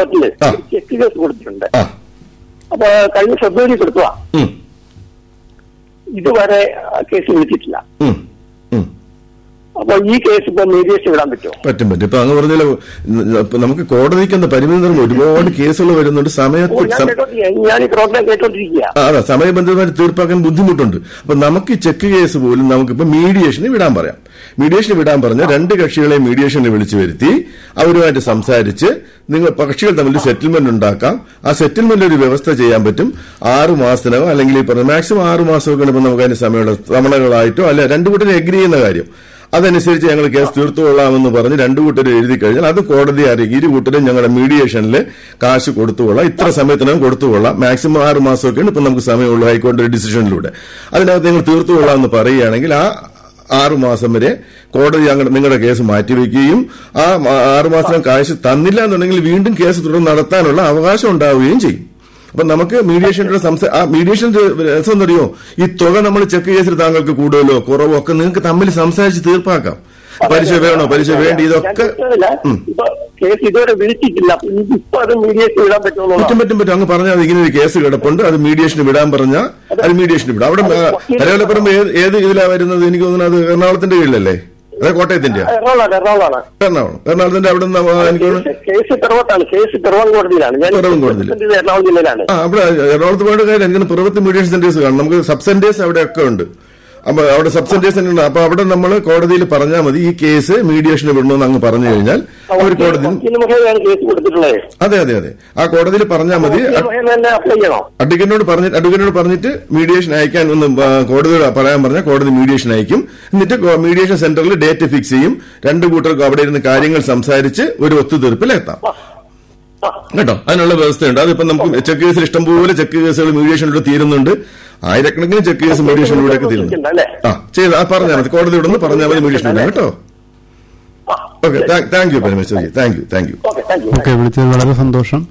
കോർട്ടില് ആ. Check case കൊടുത്തിട്ടുണ്ട് ആ അപ്പൊ കഴിഞ്ഞ ഫെബ്രുവരി കൊടുത്തതാ ഉം, ഇതുവരെ ആ കേസ് വിളിച്ചിട്ടില്ല ഉം, ഉം. അപ്പൊ ഈ കേസ് ഇപ്പൊ മീഡിയേഷൻ വിടാൻ പറ്റുമോ പറ്റും പറ്റും ഇപ്പൊ അങ്ങ് പറഞ്ഞാൽ നമുക്ക് കോടതിക്ക് എന്താ പരിമിതി നിർമ്മ ഒരുപാട് കേസുകൾ വരുന്നുണ്ട് ഓ സമയത്ത് ഞാൻ സം- കേട്ടോണ്ടിരിക്കുക ഞാൻ ഈ പ്രോഗ്രാം കേട്ടോണ്ടിരിക്കുക ആ, അതെ സമയബന്ധിതമായി തീർപ്പാക്കാൻ ബുദ്ധിമുട്ടുണ്ട് അപ്പൊ നമുക്ക് ചെക്ക് കേസ് പോലും നമുക്കിപ്പോ മീഡിയേഷന് വിടാൻ പറയാം മീഡിയേഷന് വിടാൻ പറഞ്ഞ രണ്ട് കക്ഷികളെ മീഡിയേഷന് വിളിച്ചു വരുത്തി അവരുമായിട്ട് സംസാരിച്ച് നിങ്ങൾ കക്ഷികൾ തമ്മിൽ സെറ്റിൽമെന്റ് ഉണ്ടാക്കാം ആ സെറ്റിൽമെന്റ് ഒരു വ്യവസ്ഥ ചെയ്യാൻ പറ്റും ആറ് മാസത്തിനകം അല്ലെങ്കിൽ ഈ പറഞ്ഞ മാക്സിമം ആറ് മാസമൊക്കെ ഇപ്പം നമുക്ക് അതിന് സമയമുള്ള തവണകളായിട്ടോ അല്ലെ രണ്ടു കൂട്ടരും എഗ്രി ചെയ്യുന്ന കാര്യം അതനുസരിച്ച് ഞങ്ങൾ കേസ് തീർത്തുകൊള്ളാമെന്ന് പറഞ്ഞ് രണ്ടു കൂട്ടരും എഴുതി കഴിഞ്ഞാൽ അത് കോടതിയെ അറിയിക്കും ഇരു കൂട്ടരും ഞങ്ങളുടെ മീഡിയേഷനിൽ കാശ് കൊടുത്തുകൊള്ളാം ഇത്ര സമയത്തിനകം കൊടുത്തുകൊള്ളാം മാക്സിമം ആറ് മാസമൊക്കെയാണ് ഇപ്പം നമുക്ക് സമയമുള്ളൂ ഹൈക്കോടതി ഡിസിഷനിലൂടെ അതിനകത്ത് നിങ്ങൾ തീർത്തുകൊള്ളാം എന്ന് പറയുകയാണെങ്കിൽ ആ ആറു മാസം വരെ കോടതി അങ്ങ- നിങ്ങളുടെ കേസ് മാറ്റിവെക്കുകയും ആ മ- ആറു മാസം കാശ് തന്നില്ല എന്നുണ്ടെങ്കിൽ വീണ്ടും കേസ് തുടർന്ന് നടത്താനുള്ള അവകാശം ഉണ്ടാവുകയും ചെയ്യും അപ്പൊ നമുക്ക് മീഡിയേഷന്റെ സംസാ ആ മീഡിയേഷന്റെ രസം എന്നറിയോ ഈ തുക നമ്മൾ ചെക്ക് കേസിൽ താങ്കൾക്ക് കൂടുതലോ കുറവോ ഒക്കെ നിങ്ങൾക്ക് തമ്മിൽ സംസാരിച്ച് തീർപ്പാക്കാം പലിശ വേണോ പലിശ വേണ്ടി ഇതൊക്കെ ഉം. ഇപ്പൊ കേസ് ഇതുവരെ വിളിച്ചിട്ടില്ല അപ്പൊ ഇപ്പൊ അത് മീഡിയേഷൻ വിടാൻ പറ്റും പറ്റുമോ പറ്റും പറ്റും അങ്ങ് പറഞ്ഞാൽ മതി. ഇങ്ങനെ ഒരു കേസ് കിടപ്പുണ്ട് അത് മീഡിയേഷന് വിടാൻ പറഞ്ഞാൽ അത് മീഡിയേഷന് വിടാം അവിടെ കരകലപ്പുറം ഏത് ഏത് ഇതിലാ വരുന്നത് എനിക്ക് തോന്നുന്നത് അത് എറണാകുളത്തിന്റെ കീഴിലല്ലേ അതെ കോട്ടയത്തിന്റെ എറണാകുളമാണ് എറണാകുളമാണ് എറണാകുളം എറണാകുളത്തിന്റെ അവിടെ നിന്ന് എനിക്ക് തോന്നുന്നു കേസ് കേസ് പിറവത്താണ് കേസ് പിറവം കോടതിയിലാണ് ഞാൻ പിറവം കോടതിയിൽ. ഇത് എറണാകുളം ജില്ലയിലാണ് ആ അവിടെ എറണാകുളത്ത് പോയിട്ട് കാര്യം എനിക്ക് പുറത്ത് മീഡിയേഷൻ സെന്റേഴ്സ് കാണും നമുക്ക് സബ് സെന്റേഴ്സ് അവിടെ ഒക്കെ ഉണ്ട് അപ്പൊ അവിടെ സബ് സെന്റേഴ്സ് ഉണ്ട് അപ്പൊ അവിടെ നമ്മൾ കോടതിയിൽ പറഞ്ഞാൽ മതി ഈ കേസ് മീഡിയേഷന് വിടണമെന്ന് അങ്ങ് പറഞ്ഞു കഴിഞ്ഞാൽ അവർ കോടതി വക്കീൽ മുഖേനയാണ് കേസ് കൊടുത്തിട്ടുള്ളത് അതെ അതെ അതെ ആ കോടതിയിൽ പറഞ്ഞാൽ മതി വക്കീൽ മുഖേന തന്നെ അപ്ലൈ ചെയ്യണോ അഡ്വക്കേറ്റിനോട് പറഞ്ഞ് അഡ്വക്കേറ്റിനോട് പറഞ്ഞിട്ട് മീഡിയേഷൻ അയക്കാൻ ഒന്ന് ആ, കോടതിയോട് പറയാൻ പറഞ്ഞാൽ കോടതി മീഡിയേഷൻ അയക്കും എന്നിട്ട് കോ- മീഡിയേഷൻ സെന്ററിൽ ഡേറ്റ് ഫിക്സ് ചെയ്യും രണ്ടു കൂട്ടർക്കും അവിടെ ഇരുന്ന് കാര്യങ്ങൾ സംസാരിച്ച് ഒരു ഒത്തുതീർപ്പിലെത്താം ആ, കേട്ടോ അതിനുള്ള വ്യവസ്ഥയുണ്ട് അതിപ്പോ നമുക്ക് ചെക്ക് കേസിൽ ഇഷ്ടംപോലെ ചെക്ക് കേസുകൾ മീഡിയേഷനിലൂടെ തീരുന്നുണ്ട് ആയിരക്കണക്കിന് ചെക്ക് കേസ് മീഡിയേഷനിലൂടെ ഒക്കെ തീരുന്നു അല്ലേ ആ ചെയ്ത് ആ പറഞ്ഞാൽ മതി കോടതിയോട് ഒന്ന് പറഞ്ഞാൽ മതി മീഡിയേഷനിലൂടെ കേട്ടോ ആ, okay thank you Parameswari thank you thank you okay thank you okay വിളിച്ചത് വളരെ സന്തോഷം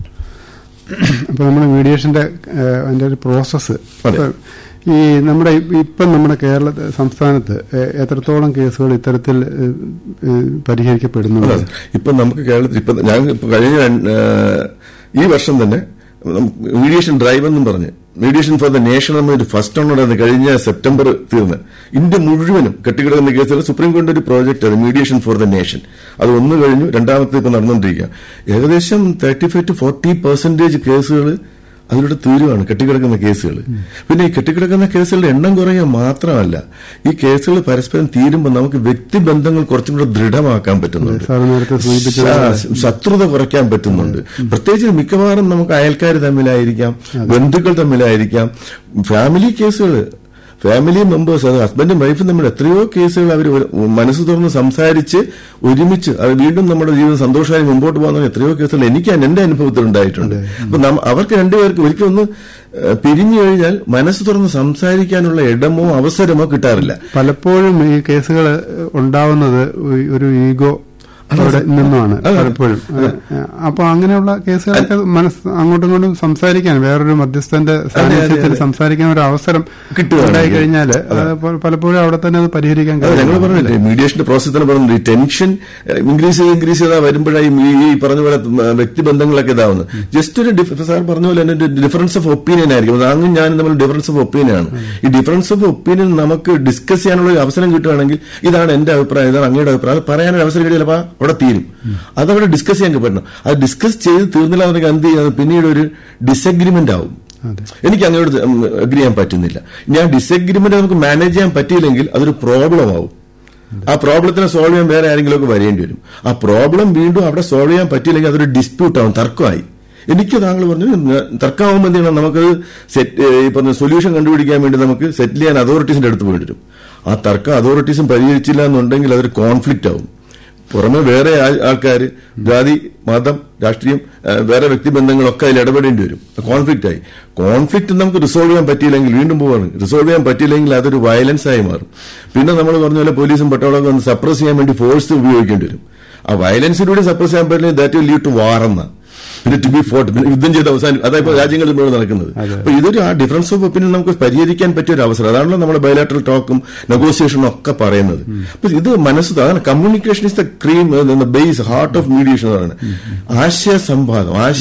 അപ്പോൾ നമ്മൾ മീഡിയേഷന്റെ ഏഹ്, അതിന്റെ ഒരു പ്രോസസ്സ് അതെ. ഈ നമ്മുടെ ഇ- ഇപ്പം നമ്മുടെ കേരള സംസ്ഥാനത്ത് ഏഹ്, എത്രത്തോളം കേസുകൾ ഇത്തരത്തിൽ ഏഹ്, ഏഹ്, പരിഹരിക്കപ്പെടുന്നുണ്ട് അതെ. ഇപ്പൊ നമുക്ക് കേരളത്തിൽ ഇപ്പൊ ഞാൻ ഇപ്പൊ കഴിഞ്ഞ രണ്ട്, ഏഹ്, ഈ വർഷം തന്നെ നമുക്ക് മീഡിയേഷൻ ഡ്രൈവ് എന്നും പറഞ്ഞ് മീഡിയേഷൻ ഫോർ ദ നേഷൻ എന്നൊരു ഫസ്റ്റ് ഓണറായിരുന്നു കഴിഞ്ഞ സെപ്റ്റംബർ തീർന്ന് ഇന്ത്യ മുഴുവനും കെട്ടിക്കിടക്കുന്ന കേസുകൾ സുപ്രീം കോടതി ഒരു പ്രോജക്റ്റ് അത് മീഡിയേഷൻ ഫോർ ദ നേഷൻ അത് ഒന്ന് കഴിഞ്ഞു രണ്ടാമത്തെ ഇപ്പൊ നടന്നുകൊണ്ടിരിക്കുക ഏകദേശം thirty five to forty percentage കേസുകൾ അതിലൂടെ തീരുവാണ് കെട്ടിക്കിടക്കുന്ന കേസുകൾ പിന്നെ ഈ കെട്ടിക്കിടക്കുന്ന കേസുകളുടെ എണ്ണം കുറയുക മാത്രമല്ല ഈ കേസുകൾ പരസ്പരം തീരുമ്പോൾ നമുക്ക് വ്യക്തിബന്ധങ്ങൾ കുറച്ചും കൂടെ ദൃഢമാക്കാൻ പറ്റുന്നുണ്ട് സാർ നേരത്തെ സൂചിപ്പിച്ചത് ആ, ശത്രുത കുറയ്ക്കാൻ പറ്റുന്നുണ്ട് പ്രത്യേകിച്ച് മിക്കവാറും നമുക്ക് അയൽക്കാർ തമ്മിലായിരിക്കാം ബന്ധുക്കൾ തമ്മിലായിരിക്കാം ഫാമിലി കേസുകൾ ഫാമിലി മെമ്പേഴ്സ് അത് ഹസ്ബൻഡും വൈഫും തമ്മിൽ എത്രയോ കേസുകൾ അവർ മനസ്സ് തുറന്ന് സംസാരിച്ച് ഒരുമിച്ച് അത് വീണ്ടും നമ്മുടെ ജീവിതം സന്തോഷമായി മുമ്പോട്ട് പോകുന്ന എത്രയോ കേസുകൾ എനിക്ക് എന്റെ അനുഭവത്തിൽ ഉണ്ടായിട്ടുണ്ട് അപ്പൊ നമ്മ- അവർക്ക് രണ്ടുപേർക്ക് ഒരിക്കലും ഒന്ന് ഏഹ്, പിരിഞ്ഞു കഴിഞ്ഞാൽ മനസ്സ് തുറന്ന് സംസാരിക്കാനുള്ള ഇടമോ അവസരമോ കിട്ടാറില്ല പലപ്പോഴും ഈ കേസുകൾ ഉണ്ടാവുന്നത് ഒരു- ഒരു ഈഗോ അവിടെ നിന്നുമാണ് പലപ്പോഴും അപ്പൊ അങ്ങനെയുള്ള കേസുകളൊക്കെ മനസ്സ് അങ്ങോട്ടും ഇങ്ങോട്ടും സംസാരിക്കാൻ വേറൊരു മധ്യസ്ഥന്റെ സാന്നിധ്യത്തിൽ സംസാരിക്കാൻ ഒരു അവസരം കിട്ടുകയാണെങ്കിൽ. ഉണ്ടായി കഴിഞ്ഞാൽ പലപ്പോഴും അവിടെ തന്നെ അത് പരിഹരിക്കാൻ അതെ ഞങ്ങൾ കഴിയും പറഞ്ഞില്ലേ മീഡിയേഷന്റെ പ്രോസസ് തന്നെ പറഞ്ഞു ഈ ടെൻഷൻ ഇൻക്രീസ് ചെയ്ത് ഇൻക്രീസ് ചെയ്താൽ വരുമ്പോഴായി ഈ ഈ പറഞ്ഞ പോലെ ഉം, വ്യക്തിബന്ധങ്ങളൊക്കെ ഇതാവുന്നത് ജസ്റ്റ് ഒരു ഡിഫ- സാർ പറഞ്ഞ പോലെ തന്നെ ഒരു ഡിഫറൻസ് ഓഫ് ഒപ്പീനിയൻ ആയിരിക്കും അത് അങ്ങും ഞാനും തമ്മിൽ ഡിഫറൻസ് ഓഫ് ഒപ്പീനിയൻ ആണ് ഈ ഡിഫറൻസ് ഓഫ് ഒപ്പീനിയൻ നമുക്ക് ഡിസ്കസ് ചെയ്യാനുള്ള ഒരു അവസരം കിട്ടുകയാണെങ്കിൽ ഇതാണ് എന്റെ അഭിപ്രായം ഇതാണ് അങ്ങയുടെ അഭിപ്രായം അത് പറയാനൊരു അവസരം കിട്ടിയാൽ ചിലപ്പോൾ അവിടെ തീരും അതവിടെ ഡിസ്കസ് ചെയ്യാൻ പറ്റണം അത് ഡിസ്കസ് ചെയ്ത് തീർന്നില്ല എന്നുണ്ടെങ്കിൽ എന്ത് ചെയ്യും അത് പിന്നീട് ഒരു ഡിസഗ്രിമെന്റ് ആവും എനിക്ക് അങ്ങോട്ട് അഗ്രി ചെയ്യാൻ പറ്റുന്നില്ല ഞാൻ ഡിസഗ്രിമെന്റ് നമുക്ക് മാനേജ് ചെയ്യാൻ പറ്റിയില്ലെങ്കിൽ അതൊരു പ്രോബ്ലം ആവും ആ പ്രോബ്ലത്തിനെ സോൾവ് ചെയ്യാൻ വേറെ ആരെങ്കിലും ഒക്കെ വരേണ്ടി വരും ആ പ്രോബ്ലം വീണ്ടും അവിടെ സോൾവ് ചെയ്യാൻ പറ്റിയില്ലെങ്കിൽ അതൊരു ഡിസ്പ്യൂട്ട് ആവും തർക്കമായി എനിക്ക് താങ്കൾ പറഞ്ഞു "ന- തർക്കമാകുമ്പോൾ എന്ത് ചെയ്യണം നമുക്കത് സെറ്റ് ഈ പറഞ്ഞ സൊല്യൂഷൻ കണ്ടുപിടിക്കാൻ വേണ്ടി നമുക്ക് സെറ്റിൽ ചെയ്യാൻ അതോറിറ്റീസിന്റെ അടുത്ത് പോയിട്ട് വരും ആ തർക്കം അതോറിറ്റീസും പരിഹരിച്ചില്ല എന്നുണ്ടെങ്കിൽ അതൊരു കോൺഫ്ലിക്റ്റ് ആവും പുറമെ വേറെ ആൾക്കാർ ജാതി മതം രാഷ്ട്രീയം ആ, വേറെ വ്യക്തിബന്ധങ്ങളൊക്കെ അതിൽ ഇടപെടേണ്ടി വരും കോൺഫ്ലിക്റ്റ് ആയി കോൺഫ്ലിക്റ്റ് നമുക്ക് റിസോൾവ് ചെയ്യാൻ പറ്റിയില്ലെങ്കിൽ വീണ്ടും പോവാണ് റിസോൾവ് ചെയ്യാൻ പറ്റിയില്ലെങ്കിൽ അതൊരു വയലൻസ് ആയി മാറും പിന്നെ നമ്മൾ പറഞ്ഞ പോലെ പോലീസും പട്ടാളമൊക്കെ ഒന്ന് സപ്രസ് ചെയ്യാൻ വേണ്ടി ഫോഴ്സ് ഉപയോഗിക്കേണ്ടി വരും ആ വയലൻസിലൂടെ സപ്രസ് ചെയ്യാൻ പറ്റില്ല that will lead to war എന്ന പിന്നെ ടു ബി ഫോർട്ട് പിന്നെ യുദ്ധം ചെയ്ത് അവസാനം അതായത് രാജ്യങ്ങളിൽ മുഴുവൻ നടക്കുന്നത് അപ്പൊ ഇതൊരു ആ ഡിഫറൻസ് ഓഫ് ഒപ്പീനിയൻ നമുക്ക് പരിഹരിക്കാൻ പറ്റിയ ഒരു അവസരം അതാണല്ലോ നമ്മുടെ ബയലാട്രൽ ടോക്കും നെഗോസിയേഷനും ഒക്കെ പറയുന്നത് അപ്പൊ ഇത് മനസ്സ് അതാണ് communication is the cream base heart of mediation എന്ന് പറയുന്നത് ആശയ സംവാദം ആശയ